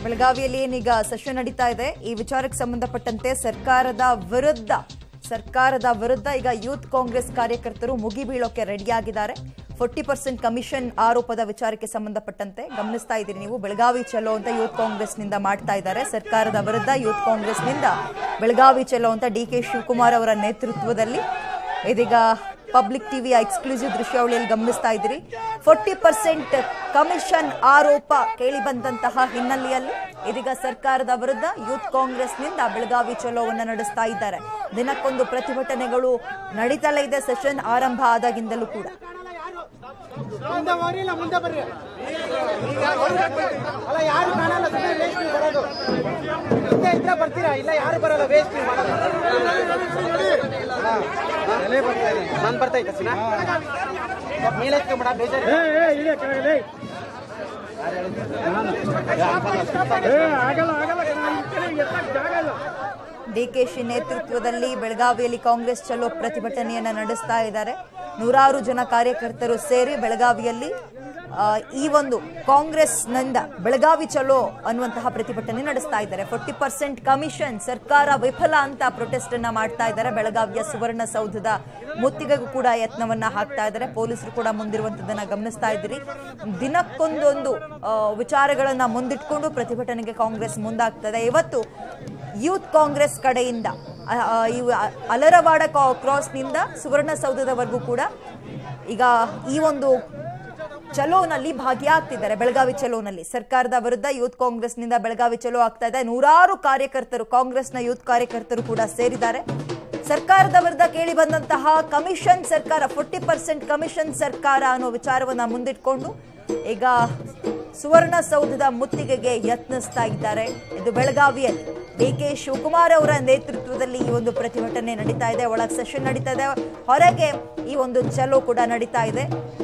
ಬೆಳಗಾವಿಯಲ್ಲಿ ಏನೀಗ ಸೆಷನ್ ನಡೀತಾ ಇದೆ ಈ ವಿಚಾರಕ್ಕೆ ಸಂಬಂಧಪಟ್ಟಂತೆ ಸರ್ಕಾರದ ವಿರುದ್ಧ ಸರ್ಕಾರದ ವಿರುದ್ಧ ಈಗ ಯೂತ್ ಕಾಂಗ್ರೆಸ್ ಕಾರ್ಯಕರ್ತರು ಮುಗಿಬೀಳೋಕೆ ರೆಡಿಯಾಗಿದ್ದಾರೆ ಫೋರ್ಟಿ ಪರ್ಸೆಂಟ್ ಕಮಿಷನ್ ಆರೋಪದ ವಿಚಾರಕ್ಕೆ ಸಂಬಂಧಪಟ್ಟಂತೆ ಗಮನಿಸ್ತಾ ಇದ್ದೀರಿ ನೀವು ಬೆಳಗಾವಿ ಚಲೋ ಅಂತ ಯೂತ್ ಕಾಂಗ್ರೆಸ್ನಿಂದ ಮಾಡ್ತಾ ಇದ್ದಾರೆ ಸರ್ಕಾರದ ವಿರುದ್ಧ ಯೂತ್ ಕಾಂಗ್ರೆಸ್ನಿಂದ ಬೆಳಗಾವಿ ಚಲೋ ಅಂತ ಡಿ ಕೆ ಶಿವಕುಮಾರ್ ಅವರ ನೇತೃತ್ವದಲ್ಲಿ ಇದೀಗ ಪಬ್ಲಿಕ್ ಟಿವಿಯ ಎಕ್ಸ್ಕ್ಲೂಸಿವ್ ದೃಶ್ಯಾವಳಿಯಲ್ಲಿ ಗಮನಿಸ್ತಾ ಇದ್ದೀರಿ ಫೋರ್ಟಿ ಪರ್ಸೆಂಟ್ ಕಮಿಷನ್ ಆರೋಪ ಕೇಳಿ ಬಂದಂತಹ ಹಿನ್ನೆಲೆಯಲ್ಲಿ ಇದೀಗ ಸರ್ಕಾರದ ವಿರುದ್ಧ ಯೂತ್ ಕಾಂಗ್ರೆಸ್ನಿಂದ ಬೆಳಗಾವಿ ಚಲೋವನ್ನು ನಡೆಸ್ತಾ ಇದ್ದಾರೆ ದಿನಕ್ಕೊಂದು ಪ್ರತಿಭಟನೆಗಳು ನಡೀತಲೇ ಇದೆ ಸೆಷನ್ ಆರಂಭ ಆದಾಗಿಂದಲೂ ಕೂಡ ಮುಂದೆ ಹೋಗ್ರಿ ಇಲ್ಲ ಮುಂದೆ ಬರ್ರಿ ಅಲ್ಲ ಯಾರು ಕಾಣಲ್ಲ ಸುಮ್ಮನೆ ವೇಸ್ಟ್ ನೀವು ಬರೋದು ಹಿಂದೆ ಇದ್ರೆ ಬರ್ತೀರಾ ಇಲ್ಲ ಯಾರು ಬರಲ್ಲ ವೇಸ್ಟ್ ನೀವು ಮಾಡೋದು ನಾನು ಬರ್ತಾ ಇದ್ದೆ ಸಿನಾ ಮೇಲೆ ಎತ್ಕೊಂಬಿಡ ಬೇಜಾರು ಡಿಕೆಶಿ ನೇತೃತ್ವದಲ್ಲಿ ಬೆಳಗಾವಿಯಲ್ಲಿ ಕಾಂಗ್ರೆಸ್ ಚಲೋ ಪ್ರತಿಭಟನೆಯನ್ನ ನಡೆಸ್ತಾ ಇದ್ದಾರೆ ನೂರಾರು ಜನ ಕಾರ್ಯಕರ್ತರು ಸೇರಿ ಬೆಳಗಾವಿಯಲ್ಲಿ ಆ, ಈ ಒಂದು ಕಾಂಗ್ರೆಸ್ನಿಂದ ಬೆಳಗಾವಿ ಚಲೋ ಅನ್ನುವಂತಹ ಪ್ರತಿಭಟನೆ ನಡೆಸ್ತಾ ಇದ್ದಾರೆ ಫೋರ್ಟಿ ಪರ್ಸೆಂಟ್ ಕಮಿಷನ್ ಸರ್ಕಾರ ವಿಫಲ ಅಂತ ಪ್ರೊಟೆಸ್ಟ್ ಅನ್ನ ಮಾಡ್ತಾ ಇದ್ದಾರೆ ಬೆಳಗಾವಿಯ ಸುವರ್ಣಸೌಧದ ಮುತ್ತಿಗೆಗೂ ಕೂಡ ಯತ್ನವನ್ನ ಹಾಕ್ತಾ ಇದ್ದಾರೆ ಪೊಲೀಸರು ಕೂಡ ಮುಂದಿರುವಂತದನ್ನ ಗಮನಿಸ್ತಾ ಇದ್ದೀರಿ ದಿನಕ್ಕೊಂದೊಂದು ಆ, ವಿಚಾರಗಳನ್ನ ಮುಂದಿಟ್ಕೊಂಡು ಪ್ರತಿಭಟನೆಗೆ ಕಾಂಗ್ರೆಸ್ ಮುಂದಾಗ್ತದೆ ಇವತ್ತು ಯೂತ್ ಕಾಂಗ್ರೆಸ್ ಕಡೆಯಿಂದ ಆ, ಆ, ಇವು ಅ- ಅಲರವಾಡ ಕಾ- ಕ್ರಾಸ್ನಿಂದ ಸುವರ್ಣಸೌಧದವರೆಗೂ ಕೂಡ ಈಗ ಈ ಒಂದು ಚಲೋನಲ್ಲಿ ಭಾಗಿಯಾಗ್ತಿದ್ದಾರೆ ಬೆಳಗಾವಿ ಚಲೋನಲ್ಲಿ ಸರ್ಕಾರದ ವಿರುದ್ಧ ಯೂತ್ ಕಾಂಗ್ರೆಸ್ನಿಂದ ಬೆಳಗಾವಿ ಚಲೋ ಆಗ್ತಾ ಇದೆ ನೂರಾರು ಕಾರ್ಯಕರ್ತರು ಕಾಂಗ್ರೆಸ್ನ ಯೂತ್ ಕಾರ್ಯಕರ್ತರು ಕೂಡ ಸೇರಿದ್ದಾರೆ ಸರ್ಕಾರದ ವಿರುದ್ಧ ಕೇಳಿ ಬಂದಂತಹ ಕಮಿಷನ್ ಸರ್ಕಾರ ಫೋರ್ಟಿ ಪರ್ಸೆಂಟ್ ಕಮಿಷನ್ ಸರ್ಕಾರ ಅನ್ನೋ ವಿಚಾರವನ್ನ ಮುಂದಿಟ್ಕೊಂಡು ಈಗ ಸುವರ್ಣಸೌಧದ ಮುತ್ತಿಗೆಗೆ ಯತ್ನಿಸ್ತಾ ಇದ್ದಾರೆ ಇದು ಬೆಳಗಾವಿಯಲ್ಲಿ ಡಿ ಕೆ ಶಿವಕುಮಾರ್ ಅವರ ನೇತೃತ್ವದಲ್ಲಿ ಈ ಒಂದು ಪ್ರತಿಭಟನೆ ನಡೀತಾ ಇದೆ ಒಳಗೆ ಸೆಷನ್ ನಡೀತಾ ಇದೆ ಹೊರಗೆ ಈ ಒಂದು ಚಲೋ ಕೂಡ ನಡೀತಾ ಇದೆ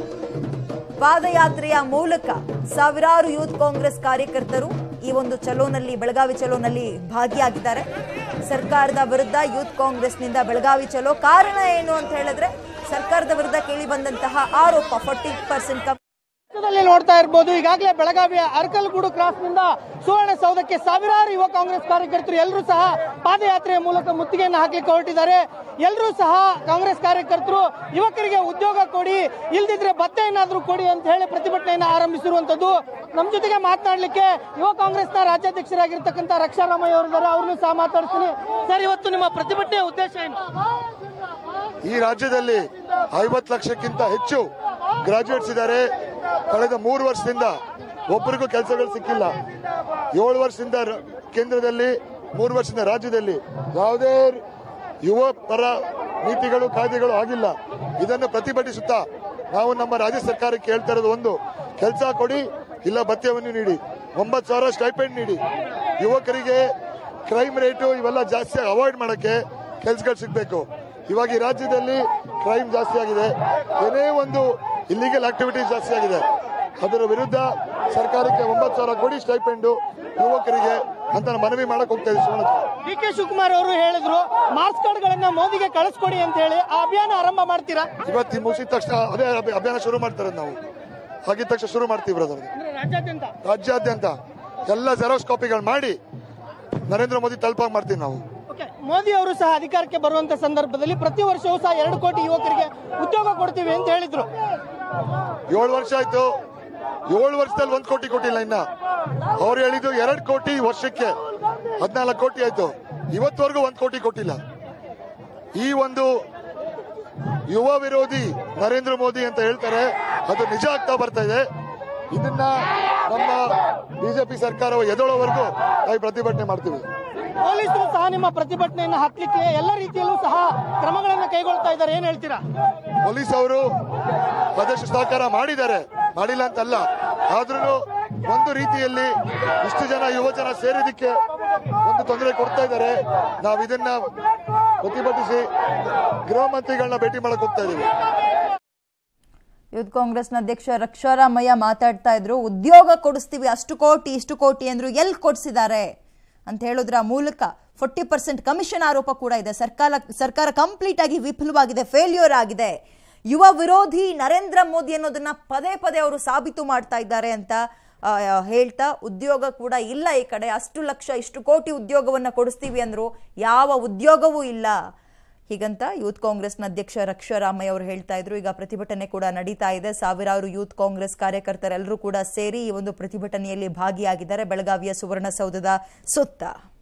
ಪಾದಯಾತ್ರೆಯ ಮೂಲಕ ಸಾವಿರಾರು ಯೂತ್ ಕಾಂಗ್ರೆಸ್ ಕಾರ್ಯಕರ್ತರು ಈ ಒಂದು ಚಲೋನಲ್ಲಿ ಬೆಳಗಾವಿ ಚಲೋನಲ್ಲಿ ಭಾಗಿಯಾಗಿದ್ದಾರೆ ಸರ್ಕಾರದ ವಿರುದ್ಧ ಯೂತ್ ಕಾಂಗ್ರೆಸ್ನಿಂದ ಬೆಳಗಾವಿ ಚಲೋ ಕಾರಣ ಏನು ಅಂತ ಹೇಳಿದ್ರೆ ಸರ್ಕಾರದ ವಿರುದ್ಧ ಕೇಳಿ ಬಂದಂತಹ ಆರೋಪ ಫೋರ್ಟಿ ಪರ್ಸೆಂಟ್ ಚಿತ್ರದಲ್ಲಿ ನೋಡ್ತಾ ಇರ್ಬೋದು ಈಗಾಗಲೇ ಬೆಳಗಾವಿಯ ಅರ್ಕಲ್ಗೂಡು ಕ್ರಾಸ್ ನಿಂದ ಸುವರ್ಣಸೌಧಕ್ಕೆ ಸಾವಿರಾರು ಯುವ ಕಾಂಗ್ರೆಸ್ ಕಾರ್ಯಕರ್ತರು ಎಲ್ಲರೂ ಸಹ ಪಾದಯಾತ್ರೆಯ ಮೂಲಕ ಮುತ್ತಿಗೆಯನ್ನು ಹಾಕ್ಲಿಕ್ಕೆ ಹೊರಟಿದ್ದಾರೆ ಎಲ್ಲರೂ ಸಹ ಕಾಂಗ್ರೆಸ್ ಕಾರ್ಯಕರ್ತರು ಯುವಕರಿಗೆ ಉದ್ಯೋಗ ಕೊಡಿ ಇಲ್ದಿದ್ರೆ ಭತ್ತ ಏನಾದ್ರೂ ಕೊಡಿ ಅಂತ ಹೇಳಿ ಪ್ರತಿಭಟನೆಯನ್ನು ಆರಂಭಿಸಿರುವಂತದ್ದು ನಮ್ಮ ಜೊತೆಗೆ ಮಾತನಾಡ್ಲಿಕ್ಕೆ ಯುವ ಕಾಂಗ್ರೆಸ್ನ ರಾಜ್ಯಾಧ್ಯಕ್ಷರಾಗಿರ್ತಕ್ಕಂಥ ರಕ್ಷಾರಾಮಯ್ಯ ಅವರಿದ್ದಾರೆ ಅವ್ರನ್ನೂ ಸಹ ಮಾತಾಡ್ತೀನಿ ಸರ್ ಇವತ್ತು ನಿಮ್ಮ ಪ್ರತಿಭಟನೆಯ ಉದ್ದೇಶ ಏನು ಈ ರಾಜ್ಯದಲ್ಲಿ ಐವತ್ತು ಲಕ್ಷಕ್ಕಿಂತ ಹೆಚ್ಚು ಗ್ರಾಜುಯೇಟ್ಸ್ ಇದ್ದಾರೆ ಕಳೆದ ಮೂರು ವರ್ಷದಿಂದ ಒಬ್ಬರಿಗೂ ಕೆಲಸಗಳು ಸಿಕ್ಕಿಲ್ಲ ಏಳು ವರ್ಷದಿಂದ ರ- ಕೇಂದ್ರದಲ್ಲಿ ಮೂರು ವರ್ಷದಿಂದ ರಾಜ್ಯದಲ್ಲಿ ಯಾವುದೇ ಯುವ ಪರ ನೀತಿಗಳು ಕಾಯ್ದೆಗಳು ಆಗಿಲ್ಲ ಇದನ್ನು ಪ್ರತಿಭಟಿಸುತ್ತಾ ನಾವು ನಮ್ಮ ರಾಜ್ಯ ಸರ್ಕಾರಕ್ಕೆ ಹೇಳ್ತಾ ಇರೋದು ಒಂದು ಕೆಲಸ ಕೊಡಿ ಇಲ್ಲ ಭತ್ಯವನ್ನು ನೀಡಿ ಒಂಬತ್ತು ಸಾವಿರ ಸ್ಟೈಪೆಂಡ್ ನೀಡಿ ಯುವಕರಿಗೆ ಕ್ರೈಮ್ ರೇಟು ಇವೆಲ್ಲ ಜಾಸ್ತಿ ಅವಾಯ್ಡ್ ಮಾಡಕ್ಕೆ ಕೆಲಸಗಳು ಸಿಗಬೇಕು ಇವಾಗ ಈ ರಾಜ್ಯದಲ್ಲಿ ಕ್ರೈಮ್ ಜಾಸ್ತಿ ಆಗಿದೆ ಏನೇ ಒಂದು ಇಲ್ಲಿಗಲ್ ಆಕ್ಟಿವಿಟೀಸ್ ಜಾಸ್ತಿ ಆಗಿದೆ ಅದರ ವಿರುದ್ಧ ಸರ್ಕಾರಕ್ಕೆ ಒಂಬತ್ತು ಸಾವಿರ ಕೋಟಿ ಸ್ಟೈಪೆಂಡು ಯುವಕರಿಗೆ ಅಂತ ನಾನು ಮನವಿ ಮಾಡಕ್ ಹೋಗ್ತಾ ಇದ್ದೀವಿ ಸುವರ್ಣ ಡಿ ಕೆ ಶಿವಕುಮಾರ್ ಅವರು ಹೇಳಿದ್ರು ಮಾರ್ಕ್ಸ್ ಕಾರ್ಡ್ಗಳನ್ನ ಮೋದಿಗೆ ಕಳಿಸ್ಕೊಡಿ ಅಂತ ಹೇಳಿ ಆ ಅಭಿಯಾನ ಆರಂಭ ಮಾಡ್ತೀರಾ ಇವತ್ತು ಮುಗಿಸಿದ ತಕ್ಷಣ ಅದೇ ಅಭಿ- ಅಭಿಯಾನ ಶುರು ಮಾಡ್ತಾರೆ ನಾವು ಆಗಿದ ತಕ್ಷಣ ಶುರು ಮಾಡ್ತೀವಿ ಬ್ರದರ್ ಅಂದ್ರೆ ರಾಜ್ಯಾದ್ಯಂತ ರಾಜ್ಯಾದ್ಯಂತ ಎಲ್ಲ ಜೆರಾಕ್ಸ್ ಕಾಪಿಗಳು ಮಾಡಿ ನರೇಂದ್ರ ಮೋದಿ ತಲುಪಾಗ ಮಾಡ್ತೀವಿ ನಾವು ಓಕೆ ಮೋದಿ ಅವರು ಸಹ ಅಧಿಕಾರಕ್ಕೆ ಬರುವಂತ ಸಂದರ್ಭದಲ್ಲಿ ಪ್ರತಿ ವರ್ಷವೂ ಸಹ ಎರಡು ಕೋಟಿ ಯುವಕರಿಗೆ ಉದ್ಯೋಗ ಕೊಡ್ತೀವಿ ಅಂತ ಹೇಳಿದ್ರು ಏಳು ವರ್ಷ ಆಯ್ತು ಏಳು ವರ್ಷದಲ್ಲಿ ಒಂದ್ ಕೋಟಿ ಕೊಟ್ಟಿಲ್ಲ ಇನ್ನ ಅವ್ರು ಹೇಳಿದ್ದು ಎರಡ್ ಕೋಟಿ ವರ್ಷಕ್ಕೆ ಹದಿನಾಲ್ಕು ಕೋಟಿ ಆಯ್ತು ಇವತ್ತವರೆಗೂ ಒಂದ್ ಕೋಟಿ ಕೊಟ್ಟಿಲ್ಲ ಈ ಒಂದು ಯುವ ವಿರೋಧಿ ನರೇಂದ್ರ ಮೋದಿ ಅಂತ ಹೇಳ್ತಾರೆ ಅದು ನಿಜ ಆಗ್ತಾ ಬರ್ತಾ ಇದೆ ಇದನ್ನ ನಮ್ಮ ಬಿಜೆಪಿ ಸರ್ಕಾರವು ಎದೊಳವರೆಗೂ ನಾವು ಪ್ರತಿಭಟನೆ ಮಾಡ್ತೀವಿ ಪೊಲೀಸರು ಸಹ ನಿಮ್ಮ ಪ್ರತಿಭಟನೆಯನ್ನು ಹತ್ತಲಿಕ್ಕೆ ಎಲ್ಲ ರೀತಿಯಲ್ಲೂ ಸಹ ಕ್ರಮಗಳನ್ನು ಕೈಗೊಳ್ತಾ ಇದ್ದಾರೆ ಏನ್ ಹೇಳ್ತೀರಾ ಪೊಲೀಸ್ ಅವರು ಪ್ರದೇಶ ಸಹಕಾರ ಮಾಡಿದ್ದಾರೆ ಮಾಡಿಲ್ಲ ಅಂತಲ್ಲ ಆದ್ರೂ ಒಂದು ರೀತಿಯಲ್ಲಿ ಇಷ್ಟು ಜನ ಯುವ ಜನ ಸೇರಿದಕ್ಕೆ ಒಂದು ತೊಂದರೆ ಕೊಡ್ತಾ ಇದ್ದಾರೆ ನಾವು ಇದನ್ನ ಪ್ರತಿಭಟಿಸಿ ಗೃಹ ಮಂತ್ರಿಗಳನ್ನ ಭೇಟಿ ಮಾಡಕ್ ಹೋಗ್ತಾ ಇದೀವಿ ಯೂತ್ ಕಾಂಗ್ರೆಸ್ನ ಅಧ್ಯಕ್ಷ ರಕ್ಷಾರಾಮಯ್ಯ ಮಾತಾಡ್ತಾ ಇದ್ರು ಉದ್ಯೋಗ ಕೊಡಿಸ್ತೀವಿ ಅಷ್ಟು ಕೋಟಿ ಇಷ್ಟು ಕೋಟಿ ಅಂದ್ರು ಎಲ್ಲಿ ಕೊಡಿಸಿದ್ದಾರೆ ಅಂತ ಹೇಳೋದ್ರ ಮೂಲಕ ಫೋರ್ಟಿ ಪರ್ಸೆಂಟ್ ಕಮಿಷನ್ ಆರೋಪ ಕೂಡ ಇದೆ ಸರ್ಕಾರ ಸರ್ಕಾರ ಕಂಪ್ಲೀಟ್ ಆಗಿ ವಿಫಲವಾಗಿದೆ ಫೇಲ್ಯೂರ್ ಆಗಿದೆ ಯುವ ವಿರೋಧಿ ನರೇಂದ್ರ ಮೋದಿ ಅನ್ನೋದನ್ನ ಪದೇ ಪದೇ ಅವರು ಸಾಬೀತು ಮಾಡ್ತಾ ಇದ್ದಾರೆ ಅಂತ ಆ, ಹೇಳ್ತಾ ಉದ್ಯೋಗ ಕೂಡ ಇಲ್ಲ ಈ ಕಡೆ ಅಷ್ಟು ಲಕ್ಷ ಇಷ್ಟು ಕೋಟಿ ಉದ್ಯೋಗವನ್ನ ಕೊಡಿಸ್ತೀವಿ ಅಂದ್ರು ಯಾವ ಉದ್ಯೋಗವೂ ಇಲ್ಲ ಹೀಗಂತ ಯೂತ್ ಕಾಂಗ್ರೆಸ್ನ ಅಧ್ಯಕ್ಷ ರಕ್ಷಾರಾಮಯ್ಯ ಅವರು ಹೇಳ್ತಾ ಇದ್ರು ಈಗ ಪ್ರತಿಭಟನೆ ಕೂಡ ನಡೀತಾ ಇದೆ ಸಾವಿರಾರು ಯೂತ್ ಕಾಂಗ್ರೆಸ್ ಕಾರ್ಯಕರ್ತರೆಲ್ಲರೂ ಕೂಡ ಸೇರಿ ಈ ಒಂದು ಪ್ರತಿಭಟನೆಯಲ್ಲಿ ಭಾಗಿಯಾಗಿದ್ದಾರೆ ಬೆಳಗಾವಿಯ ಸುವರ್ಣಸೌಧದ ಸುತ್ತ